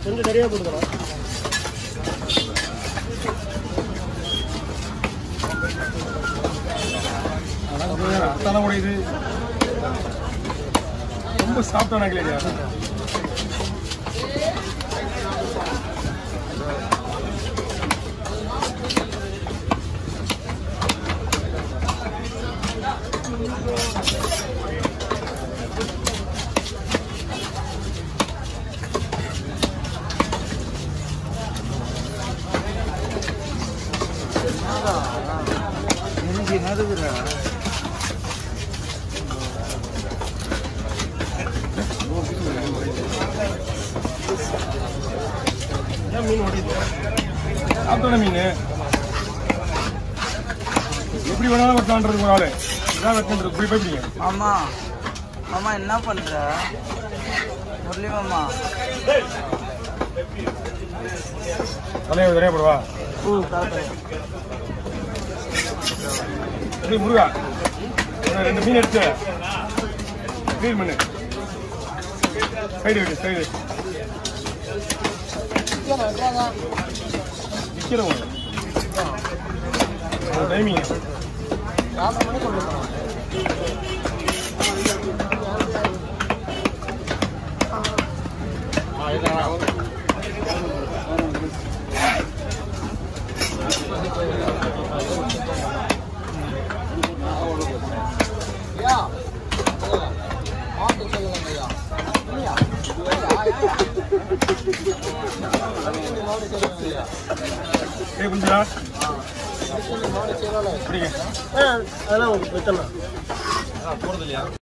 கொஞ்சம் நிறைய கொடுக்கலாம் அத்தான உடையுது ரொம்ப சாப்பிட்டான இல்லையா நெருங்கி நறுகுறா ஏன் மீன் ஓடிது சாப்பிட்டான மீன் எப்படி வேணாலும் வெட்டலான்றது ஒரு ஆளு இதான் வெட்டன்றது இப்படி போய்ப்பீங்க மாமா மாமா என்ன பண்ற முரளி மாமா தலையை நிறைய போடுவா ம் கரெக்ட் எப்படி முருகா ஒரு ரெண்டு மீன் எடுத்து க்ளீன் பண்ணு சைடு விட்டு சைடு நிற்கிறவங்க டைமிங் ராத்திரி மணி கொண்டு போகலாம் ஏய் புரிஞ்சுதா பிடிங்க அதெல்லாம் வித்தலாம்